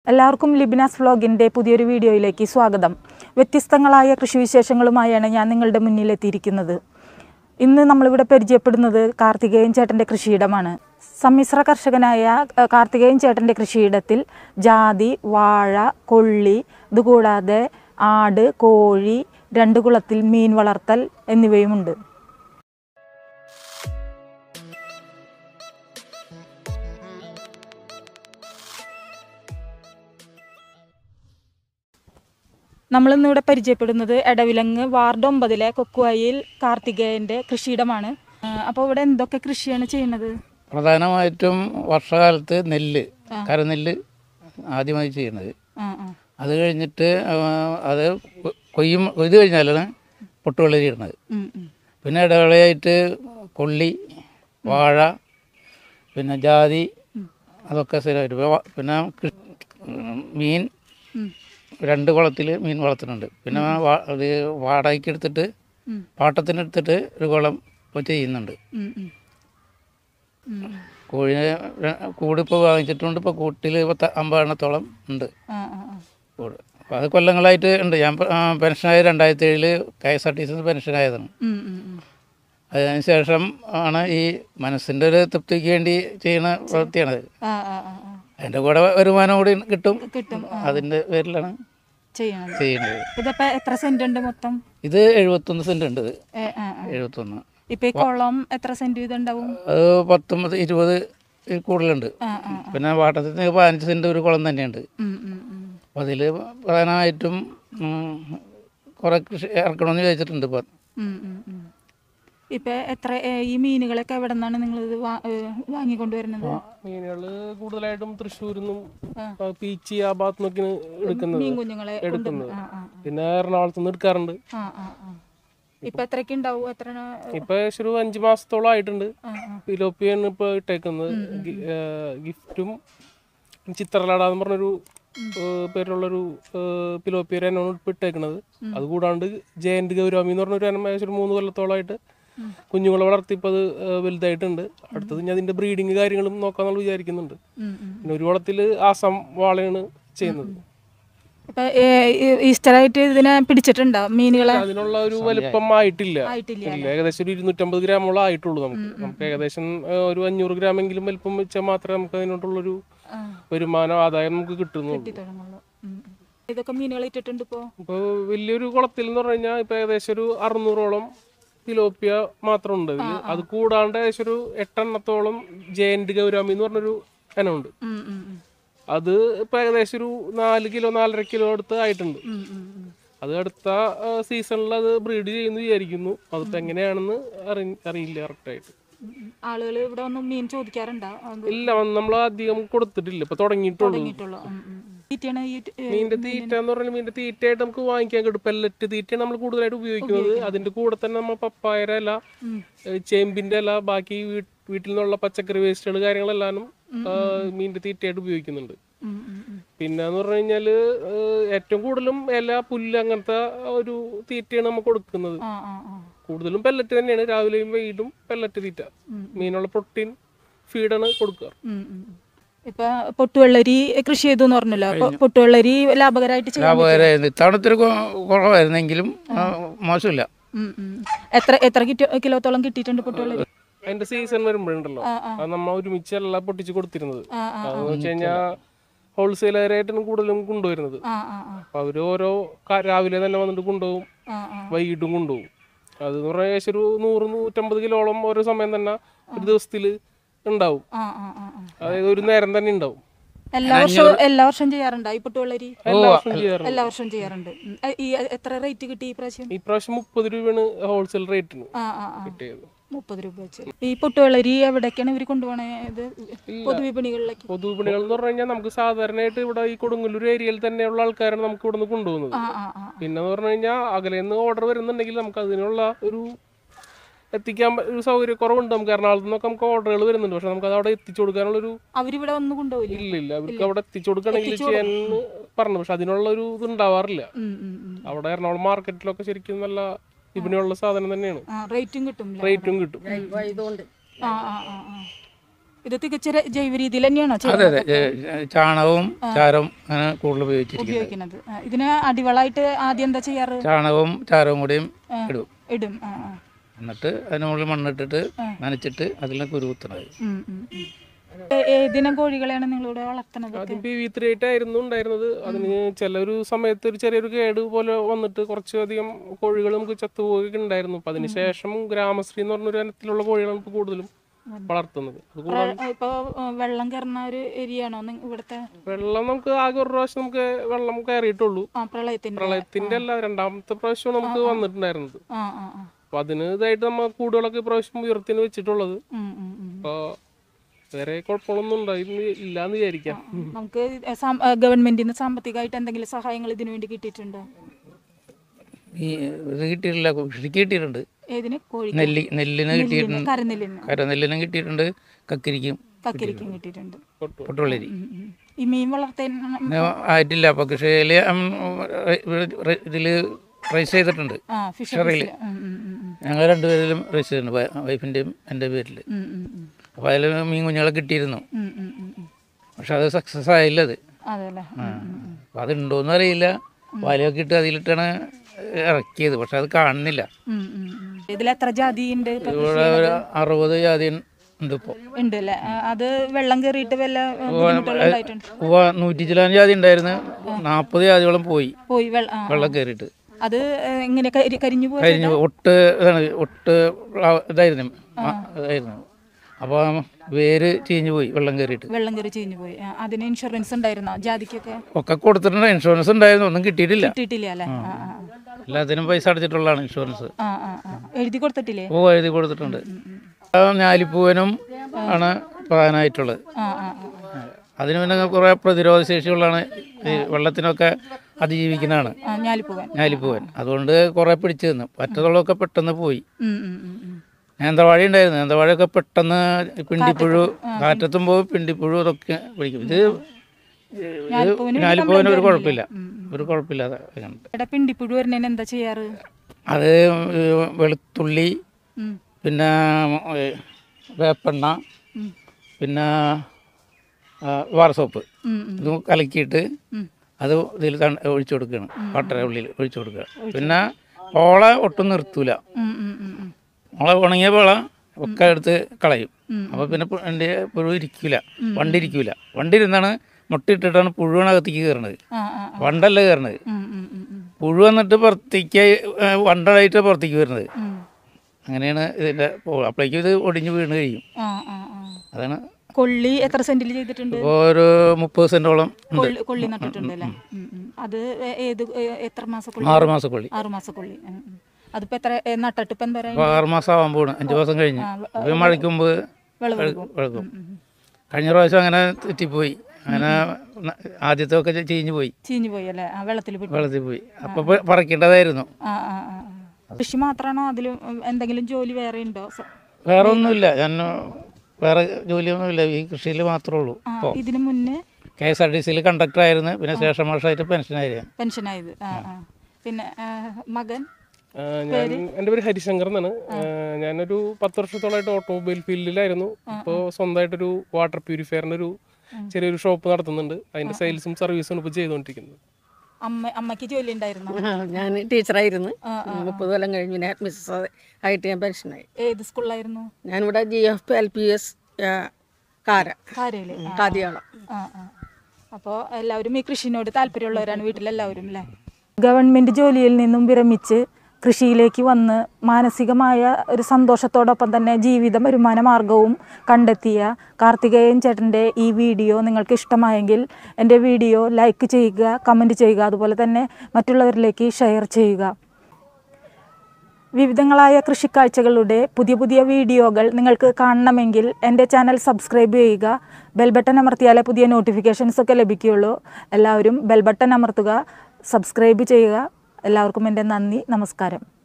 എല്ലാവർക്കും ലിബിനാസ് വ്ലോഗിൻ്റെ പുതിയൊരു വീഡിയോയിലേക്ക് സ്വാഗതം വ്യത്യസ്തങ്ങളായ കൃഷിവിശേഷങ്ങളുമായാണ് ഞാൻ നിങ്ങളുടെ മുന്നിലെത്തിയിരിക്കുന്നത് ഇന്ന് നമ്മളിവിടെ പരിചയപ്പെടുന്നത് കാർത്തികേയൻ ചേട്ടൻ്റെ കൃഷിയിടമാണ് സമ്മിശ്ര കർഷകനായ അഹ്, കാർത്തികേയൻ ചേട്ടൻ്റെ കൃഷിയിടത്തിൽ ജാതി വാഴ കൊള്ളി ഇതുകൂടാതെ ആട് കോഴി രണ്ട് കുളത്തിൽ മീൻ വളർത്തൽ എന്നിവയുമുണ്ട് നമ്മളിന്നിവിടെ പരിചയപ്പെടുന്നത് എടവിലങ്ങ് വാർഡ് ഒമ്പതിലെ കൊക്കുവായിൽ കാർത്തികേയൻ്റെ കൃഷിയിടമാണ് അപ്പോൾ ഇവിടെ എന്തൊക്കെ കൃഷിയാണ് ചെയ്യുന്നത് പ്രധാനമായിട്ടും വർഷകാലത്ത് നെല്ല് കരനെല്ല് ആദ്യമായി ചെയ്യുന്നത് ആ ആ അത് കഴിഞ്ഞിട്ട് ആ, അത് കൊ- കൊയ്യും കൊയ്ത് കഴിഞ്ഞാലാണ് പൊട്ടുവെള്ളരി ഇടുന്നത് ഉം, ഉം. പിന്നെ ഇടവേളയായിട്ട് കൊള്ളി വാഴ പിന്നെ ജാതി അതൊക്കെ സ്ഥിരമായിട്ട് ഇപ്പൊ വ- പിന്നെ കൃ- ഉം, മീൻ ഉം. രണ്ട് കുളത്തിൽ മീൻ വളർത്തുന്നുണ്ട് പിന്നെ വാ- അത് വാടകയ്ക്ക് എടുത്തിട്ട് ഉം. പാട്ടത്തിനെടുത്തിട്ട് ഒരു കുളം ഇപ്പോൾ ചെയ്യുന്നുണ്ട് ഉം, ഉം. ഉം. കോഴിനെ ര- കൂടിപ്പോൾ വാങ്ങിച്ചിട്ടുണ്ട് ഇപ്പോൾ കൂട്ടിൽ പത്ത് അമ്പതെണ്ണത്തോളം ഉണ്ട് ആ ആ ആ. കൂട് അപ്പോൾ അത് കൊല്ലങ്ങളായിട്ട് ഉണ്ട് ഞാൻ പ- ആ, പെൻഷനായ രണ്ടായിരത്തി ഏഴില് K S R T C പെൻഷനായതാണ് ഉം, ഉം, ഉം. അതിനുശേഷം ആണ് ഈ മനസ്സിൻ്റെ ഒരു തൃപ്തിക്ക് വേണ്ടി ചെയ്യുന്ന പ്രവൃത്തിയാണത് ആ ആ ആ ആ. അതിൻ്റെ കൂടെ വരുമാനം കൂടി കിട്ടും കിട്ടും ആ. അതിൻ്റെ പേരിലാണ് ചെയ്യണം ചെയ്യുന്നത് ഇതിപ്പോ എത്ര സെന്റ് ഉണ്ട് മൊത്തം ഇത് എഴുപത്തൊന്ന് സെൻറ്റ് ഉണ്ട് ഇത് ഏ, ആ, ആ. എഴുപത്തൊന്ന് ഇപ്പൊ ഈ കുളം എത്ര സെന്റ് വീതം ഉണ്ടാവും അത് പത്തൊമ്പത് ഇരുപത് ഇതിൽ കൂടുതലുണ്ട് ആ ആ പിന്നെ വാട്ടത്തിന് പതിനഞ്ച് സെൻറ്റ് ഒരു കുളം തന്നെയുണ്ട് ഉം, ഉം, ഉം. അപ്പോൾ അതിൽ പ്രധാനമായിട്ടും ഉം, കുറേ കൃഷി ഇറക്കണമെന്ന് ചോദിച്ചിട്ടുണ്ട് ഇപ്പം ഉം, ഉം, ഉം. ഇപ്പൊ എത്ര ഏ, ഈ മീനുകളൊക്കെ എവിടെ നിന്നാണ് നിങ്ങൾ ഇത് വാങ്ങിക്കൊണ്ടുവരുന്നത് മീനുകള് കൂടുതലായിട്ടും തൃശ്ശൂരിൽ നിന്നും ആ. പീച്ചി ആ ഭാഗത്തു നിന്നൊക്കെയാണ് എടുക്കുന്നത് മീൻ കുഞ്ഞുങ്ങളെ എടുക്കുന്നത് ആ ആ പിന്നെ എറണാകുളത്ത് നിന്ന് എടുക്കാറുണ്ട് ആ ആ ആ ഇപ്പൊ എത്രക്ക് ഉണ്ടാവും എത്ര ഇപ്പൊ ഏകദേശം ഒരു അഞ്ചു മാസത്തോളം ആയിട്ടുണ്ട് ആ ആ പിലോപ്പിയാണ് ഇപ്പൊ ഇട്ടേക്കുന്നത് ഗി- ഏർ ഗിഫ്റ്റും ചിത്രലാട എന്ന് പറഞ്ഞൊരു ഏർ പേരുള്ളൊരു പിലോപ്പിയ എണ്ണമാണ് ഇപ്പൊ ഇട്ടേക്കുന്നത് അതുകൂടാണ്ട് ജയന്റ് ഗൗരാമി എന്ന് പറഞ്ഞൊരു എണ്ണം ഏകദേശം ഒരു മൂന്ന് കൊല്ലത്തോളമായിട്ട് കുഞ്ഞുങ്ങളെ വളർത്തി ഇപ്പൊ അത് ഏർ വലുതായിട്ടുണ്ട് അടുത്തത് ഞാൻ അതിന്റെ ബ്രീഡിങ് കാര്യങ്ങളും നോക്കാന്നുള്ള വിചാരിക്കുന്നുണ്ട് ഉം, ഉം. പിന്നെ ഒരു കുളത്തില് ആസാം വാളയാണ് ചെയ്യുന്നത് ഇപ്പൊ ഏ, ഈ- ഈസ്റ്റർ ആയിട്ട് ഇതിനെ പിടിച്ചിട്ടുണ്ടോ മീനുകളെ അതിനുള്ള ഒരു വലിപ്പം ആയിട്ടില്ല ആയിട്ടില്ല ഇല്ല ഏകദേശം ഒരു ഇരുന്നൂറ്റമ്പത് ഗ്രാമോളം ആയിട്ടുള്ളൂ നമുക്ക് നമുക്ക് ഏകദേശം ഏഹ്, ഒരു അഞ്ഞൂറ് ഗ്രാമെങ്കിലും വലിപ്പം വെച്ചാൽ മാത്രമേ നമുക്ക് അതിനോട്ടുള്ളൊരു ആ. വരുമാനം ആദായം നമുക്ക് കിട്ടുന്നുള്ളൂ തുടങ്ങുള്ളൂ ഉം, ഉം. ഇതൊക്കെ മീനുകൾ ഇട്ടിട്ടുണ്ട് ഇപ്പോ ഇപ്പോൾ വലിയൊരു കുളത്തിൽ എന്ന് പറഞ്ഞു കഴിഞ്ഞാൽ ഇപ്പൊ ഏകദേശം ഒരു അറുന്നൂറോളം പിലോപ്പിയ മാത്രം ഉണ്ട് ഇതിൽ അത് കൂടാണ്ട് ഏകദേശം ഒരു എട്ടെണ്ണത്തോളം ജയന്റ് ഗൗരാമി എന്ന് പറഞ്ഞൊരു ഇനമുണ്ട് ഉം, ഉം, ഉം. അത് ഇപ്പൊ ഏകദേശം ഒരു നാല് കിലോ നാലര കിലോ അടുത്ത് ആയിട്ടുണ്ട് ഉം, ഉം, ഉം. അത് അടുത്ത സീസണിൽ അത് ബ്രീഡ് ചെയ്യുന്നു വിചാരിക്കുന്നു അതിപ്പോ എങ്ങനെയാണെന്ന് അറി- അറിയില്ല കറക്റ്റായിട്ട് ആളുകൾ ഇവിടെ വന്ന് മീൻ ചോദിക്കാറുണ്ടോ അത് ഇല്ല നമ്മൾ അധികം കൊടുത്തിട്ടില്ല ഇപ്പൊ തുടങ്ങിയിട്ടുള്ളൂ തുടങ്ങിയിട്ടുള്ളൂ ഉം, ഉം, ഉം. തീറ്റയാണ് ഈ ഏ, മീനിന്റെ തീറ്റ എന്ന് പറഞ്ഞാൽ മീനിന്റെ തീറ്റയായിട്ട് നമുക്ക് വാങ്ങിക്കാൻ കിട്ടും പെല്ലറ്റ് തീറ്റയാണ് നമ്മൾ കൂടുതലായിട്ട് ഉപയോഗിക്കുന്നത് അതിന്റെ കൂടെ തന്നെ നമ്മൾ പപ്പായര ഇല ഏഹ് ചേമ്പിന്റെ ഇല ബാക്കി വീ- വീട്ടിൽ നിന്നുള്ള പച്ചക്കറി വേസ്റ്റുകൾ കാര്യങ്ങളെല്ലാം മീനിന്റെ തീറ്റയായിട്ട് ഉപയോഗിക്കുന്നുണ്ട് ഉം, ഉം, ഉം. പിന്നെ എന്ന് പറഞ്ഞു കഴിഞ്ഞാല് ഏഹ് ഏറ്റവും കൂടുതലും ഇല പുല്ല് അങ്ങനത്തെ ഒരു തീറ്റയാണ് നമ്മൾ കൊടുക്കുന്നത് ആ ആ ആ കൂടുതലും പെല്ലറ്റ് തന്നെയാണ് രാവിലെയും വൈകിട്ടും പെല്ലറ്റ് തീറ്റ മീനുള്ള പ്രോട്ടീൻ ഫീഡാണ് കൊടുക്കുക ഉം, ഉം. ഇപ്പൊ പൊട്ടുവെള്ളരി കൃഷി ചെയ്തു എന്ന് പറഞ്ഞല്ലോ അപ്പൊ പൊട്ടുവെള്ളരി ലാഭകരമായിട്ട് ചെയ്യാൻ ലാഭകരമായിരുന്നു ഇത്തവണത്തിൽ കുറവായിരുന്നെങ്കിലും ആ, മോശമില്ല ഉം, ഉം. എത്ര എത്ര കിറ്റോ കിലോത്തോളം കിട്ടിയിട്ടുണ്ട് പൊട്ടുവെള്ളരി അതിന്റെ സീസൺ വരുമ്പോഴുണ്ടല്ലോ ആ, ആ. അത് നമ്മ ഒരുമിച്ചല്ല പൊട്ടിച്ച് കൊടുത്തിരുന്നത് ആ ആ അതെന്ന് വെച്ച് കഴിഞ്ഞാൽ ഹോൾസെയിലറായിട്ടാണ് കൂടുതലും കൊണ്ടുവരുന്നത് ആ ആ ആ അപ്പൊ അവര് ഓരോ കാ- രാവിലെ തന്നെ വന്നിട്ട് കൊണ്ടുപോകും ആ ആ വൈകിട്ടും കൊണ്ടുപോകും അതെന്ന് പറഞ്ഞാൽ ഏകദേശം ഒരു നൂറ് നൂറ്റമ്പത് കിലോളം ഓരോ സമയം തന്നെ ഒരു ദിവസത്തില് ഉണ്ടാവും ആ ആ ആ ആ. അതായത് ഒരു നേരം തന്നെ ഉണ്ടാവും എല്ലാ വർഷവും എല്ലാ വർഷവും ചെയ്യാറുണ്ടോ ഈ പൊട്ടുവെള്ളരി എല്ലാ വർഷവും ചെയ്യാറുണ്ട് എല്ലാ വർഷവും ചെയ്യാറുണ്ട് ഉം. എ, ഈ എത്ര റേറ്റ് കിട്ടി ഈ പ്രാവശ്യം ഈ പ്രാവശ്യം മുപ്പത് രൂപയാണ് ഹോൾസെയിൽ റേറ്റിന് ആ ആ ആ കിട്ടിയത് മുപ്പത് രൂപ വെച്ച് ഈ പൊട്ടുവെള്ളരി എവിടേക്കാണ് ഇവർ കൊണ്ടുപോകണേ ഇത് പൊതുവിപണികളിലേക്ക് പൊതുവിപണികൾ എന്ന് പറഞ്ഞു കഴിഞ്ഞാൽ നമുക്ക് സാധാരണയായിട്ട് ഇവിടെ ഈ കൊടുങ്ങല്ലൂർ ഏരിയയിൽ തന്നെയുള്ള ആൾക്കാരാണ് നമുക്ക് ഇവിടെ നിന്ന് കൊണ്ടുപോകുന്നത് ആ ആ ആ പിന്നെ എന്ന് പറഞ്ഞു കഴിഞ്ഞാൽ അകലെ നിന്ന് ഓർഡർ വരുന്നുണ്ടെങ്കിൽ നമുക്ക് അതിനുള്ള ഒരു എത്തിക്കാൻ പ- ഒരു സൗകര്യക്കുറവുണ്ട് നമുക്ക് എറണാകുളത്ത് നിന്നൊക്കെ നമുക്ക് ഓർഡറുകൾ വരുന്നുണ്ട് പക്ഷെ നമുക്ക് അത് അവിടെ എത്തിച്ചു കൊടുക്കാനുള്ള ഒരു അവരിവിടെ വന്ന് കൊണ്ടുപോയില്ലേ ഇല്ല ഇല്ല അവർക്ക് അവിടെ എത്തിച്ചു കൊടുക്കണമെങ്കിൽ ചെയ്യാൻ പറഞ്ഞു പക്ഷെ അതിനുള്ള ഒരു ഇത് ഉണ്ടാവാറില്ല ഉം, ഉം, ഉം. അവിടെ എറണാകുളം മാർക്കറ്റിലൊക്കെ ശരിക്കും നല്ല വിപണിയുള്ള സാധനം തന്നെയാണ് ആ റേറ്റും കിട്ടും ല്ലേ? റേറ്റും കിട്ടും ആ ആ ആ ആ ഇത് തികച്ച ര- ജൈവ രീതിയിൽ തന്നെയാണോ അതെ ചെയ്യുന്നത് അതെ ഏ, ചാണകവും ചാരവും അങ്ങനെ കൂടുതൽ ഉപയോഗിച്ചിരിക്കുന്നത് ഉപയോഗിക്കുന്നത് ആ, ഇതിന് അടിവളായിട്ട് ആദ്യം എന്താ ചെയ്യാറ് ചാണകവും ചാരവും കൂടിയും ഇടും ഇടും ആ ആ എന്നിട്ട് അതിന് മുകളിൽ മണ്ണിട്ടിട്ട് നനച്ചിട്ട് അതിൽ കുരു കുത്തണത് ഉം, ഉം, ഉം. ഏ- ഏതിനം കോഴികളെയാണ് നിങ്ങളിവിടെ വളർത്തുന്നത് ആദ്യം പി വി ത്രീ എയ്റ്റ് ആയിരുന്നു ഉണ്ടായിരുന്നത് അതിന് ചില ഒരു സമയത്ത് ഒരു ചെറിയൊരു കേട് പോലെ വന്നിട്ട് കുറച്ചധികം കോഴികൾ നമുക്ക് ചത്തുപോവുകയൊക്കെ ഉണ്ടായിരുന്നു അപ്പൊ അതിനുശേഷം ഗ്രാമശ്രീ എന്ന് പറഞ്ഞൊരു ഇനത്തിലുള്ള കോഴികളാണ് ഇപ്പോൾ കൂടുതലും വളർത്തുന്നത് അത് കൂടാതെ ഇപ്പൊ ആ, വെള്ളം കയറുന്ന ഒരു ഏരിയ ആണോ നിങ്ങ- ഇവിടുത്തെ വെള്ളം നമുക്ക് ആകെ ഒരു പ്രാവശ്യം നമുക്ക് വെള്ളം കയറിയിട്ടുള്ളൂ ആ പ്രളയത്തിന്റെ പ്രളയത്തിന്റെ അല്ല രണ്ടാമത്തെ പ്രാവശ്യം നമുക്ക് വന്നിട്ടുണ്ടായിരുന്നത് ആ ആ ആ അപ്പൊ അതിന് ഇതായിട്ട് നമ്മ കൂടുകളൊക്കെ ഇപ്രാവശ്യം ഉയർത്തിന് വെച്ചിട്ടുള്ളത് ഉം, ഉം, ഉം. അപ്പൊ വേറെ കുഴപ്പങ്ങളൊന്നും ഉണ്ടായിരുന്നു ഇല്ലാന്ന് വിചാരിക്കാം നമുക്ക് സാം- ആ, ഗവൺമെന്റിൽ നിന്ന് സാമ്പത്തികമായിട്ട് എന്തെങ്കിലും സഹായങ്ങൾ ഇതിനു വേണ്ടി കിട്ടിയിട്ടുണ്ടോ ഈ ഇത് കിട്ടിയിട്ടില്ല കൃഷിക്ക് കിട്ടിയിട്ടുണ്ട് ഏതിന് കോഴി നെല്ലി നെല്ലിന് കിട്ടിയിട്ടുണ്ട് കരനെല്ലിന് കരനെല്ലിനും കിട്ടിയിട്ടുണ്ട് കക്കരിക്കും കക്കരിക്കും കിട്ടിയിട്ടുണ്ട് പൊട്ടുവളരി ഉം, ഉം. ഈ മീൻ വളർത്താൻ പിന്നെ ആയിട്ടില്ല അപ്പോൾ കൃഷിയിൽ ഇതിൽ രജിസ്റ്റർ ചെയ്തിട്ടുണ്ട് ആ ഫിഷറീസ് ഞങ്ങൾ രണ്ടുപേരിലും രജിസ്റ്റർ ചെയ്തിട്ടുണ്ട് വൈ- വൈഫിൻ്റെയും എൻ്റെ പേരിൽ അപ്പോൾ അതിൽ മീൻ കുഞ്ഞുങ്ങളെ കിട്ടിയിരുന്നു പക്ഷെ അത് സക്സസ് ആയില്ല അത് അതെല്ലേ അപ്പോൾ അതുണ്ടോയെന്ന് അറിയില്ല വലയൊക്കെ ഇട്ട് അതിലിട്ടാണ് ഇറക്കിയത് പക്ഷെ അത് കാണുന്നില്ല ഉം, ഉം, ഉം. ഇതിൽ എത്ര ജാതി ഉണ്ട് ഇപ്പൊ ഇവിടെ ഒരു അറുപത് ജാതി ഉണ്ട് ഇപ്പോൾ ഉണ്ട് അല്ലേ ആ, അത് വെള്ളം കയറിയിട്ട് വല്ല ആ, ബുദ്ധിമുട്ടുകൾ ഉണ്ടായിട്ടുണ്ട് ഉവ്വ നൂറ്റി ചിലാൻ ജാതി ഉണ്ടായിരുന്നു നാൽപ്പത് ജാതിയോളം പോയി പോയി വെള്ളം ആ, വെള്ളം കയറിയിട്ട് അത് ഏ, ഇങ്ങനെ കരി- കരിഞ്ഞു പോയി കഴിഞ്ഞു ഒട്ട് ഇതാണ് ഒട്ട് പ്ലാവ് ഇതായിരുന്നു ആ, ഇതായിരുന്നു അപ്പോൾ വേര് ചീഞ്ഞു പോയി വെള്ളം കയറിയിട്ട് വെള്ളം കയറി ചീഞ്ഞു പോയി ആ, അതിന് ഇൻഷുറൻസ് ഉണ്ടായിരുന്നോ ജാതിക്കൊക്കെ ഒക്കെ കൊടുത്തിട്ടുണ്ട് ഇൻഷുറൻസ് ഉണ്ടായിരുന്നു ഒന്നും കിട്ടിയിട്ടില്ല കിട്ടിയിട്ടില്ല അല്ലേ ആ ആ എല്ലാത്തിനും പൈസ അടച്ചിട്ടുള്ളതാണ് ഇൻഷുറൻസ് ആ ആ ആ എഴുതി കൊടുത്തിട്ടില്ലേ ഓ എഴുതി കൊടുത്തിട്ടുണ്ട് ആ, ഞാലിപ്പൂവനും ആണ് പ്രധാനമായിട്ടുള്ളത് ആ ആ ആ അതിന് പിന്നെ കുറേ പ്രതിരോധ ശേഷിയുള്ളതാണ് ഈ വെള്ളത്തിനൊക്കെ അതിജീവിക്കുന്നതാണ് ആ ഞാലിപ്പൂവൻ ഞാലിപ്പൂവൻ അതുകൊണ്ട് കുറേ പിടിച്ചു നിന്നു മറ്റതുള്ളതൊക്കെ പെട്ടെന്ന് പോയി ഉം, ഉം, ഉം, ഉം. നേന്ത്രവാഴ ഉണ്ടായിരുന്നു നേന്ത്രവാഴയൊക്കെ പെട്ടെന്ന് പിണ്ടിപ്പുഴു കാറ്റത്തും പോയി പിണ്ടിപ്പുഴു ഇതൊക്കെ പിടിക്കും ഇത് ഞാലിപ്പൂവിന് ഞാലിപ്പൂവിന് ഒരു കുഴപ്പമില്ല ഒരു കുഴപ്പമില്ലാതെ ഉണ്ട്. എടാ പിണ്ടിപ്പുഴു വരുന്നതിന് എന്താ ചെയ്യാറ് അത് ഈ വെളുത്തുള്ളി ഉം, പിന്നെ ഏ, വേപ്പെണ്ണ ഉം, പിന്നെ ആ, വാർസോപ്പ് ഉം, ഉം, ഇത് കലക്കിയിട്ട് ഉം. അത് ഇതിൽ തണ- ഒഴിച്ചു കൊടുക്കുകയാണ് പട്ടര ഉള്ളിൽ ഒഴിച്ചു കൊടുക്കുക പിന്നെ ഓള ഒട്ടും നിർത്തൂല ഉം, ഉം, ഉം, ഉം. ഓള ഉണങ്ങിയ പോള ഒക്കെ എടുത്ത് കളയും അപ്പോൾ പിന്നെ പു- എൻ്റെ പുഴു ഇരിക്കില്ല വണ്ടി ഇരിക്കില്ല വണ്ടി ഇരുന്നാണ് മുട്ടയിട്ടിട്ടാണ് പുഴുവിനകത്തേക്ക് കയറണത് ആ ആ ആ. വണ്ടല്ല കയറണത് ഉം, ഉം, ഉം, ഉം. പുഴു വന്നിട്ട് പുറത്തേക്ക് ഏ, വണ്ടായിട്ട് പുറത്തേക്ക് വരുന്നത് ഉം. അങ്ങനെയാണ് ഇതിൻ്റെ അപ്പോഴേക്കും ഇത് ഒടിഞ്ഞ് വീണ് കഴിയും ആ ആ ആ അതാണ് കൊള്ളി എത്ര സെന്റിൽ ചെയ്തിട്ടുണ്ട് ഇപ്പോൾ ഒരു മുപ്പത് സെൻറ്റോളം ഉണ്ട് കൊള്ളി കൊള്ളി നട്ടിട്ടുണ്ട് അല്ലേ ഉം, ഉം. അത് ഏ- ഏത് ഏ- എത്ര മാസം കൊള്ളി ആറ് മാസം കൊള്ളി ആറ് മാസം കൊള്ളി ഉം, ഉം. അതിപ്പോ എത്ര ഏ, നട്ടിട്ട് ഇപ്പം വരെ അപ്പോൾ ആറ് മാസം ആവാൻ പോണ് അഞ്ച് മാസം കഴിഞ്ഞ് അപ്പോൾ മഴയ്ക്ക് മുമ്പ് വിളവ് വെളുക്കും കഴിഞ്ഞ പ്രാവശ്യം അങ്ങനെ തെറ്റിപ്പോയി അങ്ങനെ ന- ആദ്യത്തെ ഒക്കെ ചീഞ്ഞ് പോയി ചീഞ്ഞു പോയി അല്ലേ ആ വെള്ളത്തിൽ വിട്ടു വെള്ളത്തിൽ പോയി അപ്പോൾ പ- പറിക്കേണ്ടതായിരുന്നു ആ ആ ആ ആ. കൃഷി മാത്രമാണോ അതിലും ഉം, എന്തെങ്കിലും ജോലി വേറെ ഉണ്ടോ സ- വേറെ ഒന്നുമില്ല ഞാൻ വേറെ ജോലിയൊന്നുമില്ല ഈ കൃഷിയിൽ മാത്രമേ ഉള്ളൂ ആ, ഇപ്പോൾ ഇതിനു മുന്നേ കെ എസ് ആർ ടി സിയിൽ കണ്ടക്ടർ ആയിരുന്നു പിന്നെ ശേഷം വർഷമായിട്ട് പെൻഷനായിരുന്നു പെൻഷനായത് ആ ആ പിന്നെ ആ, മകൻ ആ, ഞാൻ എൻ്റെ പേര് ഹരിശങ്കർ എന്നാണ് ആ, ഞാനൊരു പത്ത് വർഷത്തോളമായിട്ട് ഓട്ടോമൊബൈൽ ഫീൽഡിലായിരുന്നു ഇപ്പോൾ സ്വന്തമായിട്ടൊരു വാട്ടർ പ്യൂരിഫയറിൻ്റെ ഒരു ചെറിയൊരു ഷോപ്പ് നടത്തുന്നുണ്ട് അതിൻ്റെ സെയിൽസും സർവീസും ഇപ്പോൾ ചെയ്തുകൊണ്ടിരിക്കുന്നത് അമ്മ അമ്മയ്ക്ക് ജോലി ഉണ്ടായിരുന്നോ ഞാൻ ടീച്ചറായിരുന്നു മുപ്പത് കൊല്ലം കഴിഞ്ഞ് പിന്നെ ഹെഡ് മിസ്സസ് ആയിട്ട് ഞാൻ പെൻഷനായി ഏത് സ്കൂളിലായിരുന്നു ഞാനിവിടെ G F L P S Kara കാരയില് ആ, കാതിയാളം ആ ആ അപ്പോൾ എല്ലാവരും ഈ കൃഷിനോട് താല്പര്യമുള്ളവരാണ് വീട്ടിലെല്ലാവരും അല്ലേ ഗവൺമെൻറ് ജോലിയിൽ നിന്നും വിരമിച്ച് കൃഷിയിലേക്ക് വന്ന് മാനസികമായ ഒരു സന്തോഷത്തോടൊപ്പം തന്നെ ജീവിത വരുമാന മാർഗവും കണ്ടെത്തിയ കാർത്തികേയൻ ചേട്ടൻ്റെ ഈ വീഡിയോ നിങ്ങൾക്ക് ഇഷ്ടമായെങ്കിൽ എൻ്റെ വീഡിയോ ലൈക്ക് ചെയ്യുക കമൻറ്റ് ചെയ്യുക അതുപോലെ തന്നെ മറ്റുള്ളവരിലേക്ക് ഷെയർ ചെയ്യുക വിവിധങ്ങളായ കൃഷിക്കാഴ്ചകളുടെ പുതിയ പുതിയ വീഡിയോകൾ നിങ്ങൾക്ക് കാണണമെങ്കിൽ എൻ്റെ ചാനൽ സബ്സ്ക്രൈബ് ചെയ്യുക ബെൽ ബട്ടൺ അമർത്തിയാലേ പുതിയ നോട്ടിഫിക്കേഷൻസ് ഒക്കെ ലഭിക്കുകയുള്ളൂ എല്ലാവരും ബെൽ ബട്ടൺ അമർത്തുക സബ്സ്ക്രൈബ് ചെയ്യുക എല്ലാവർക്കും എൻ്റെ നന്ദി നമസ്കാരം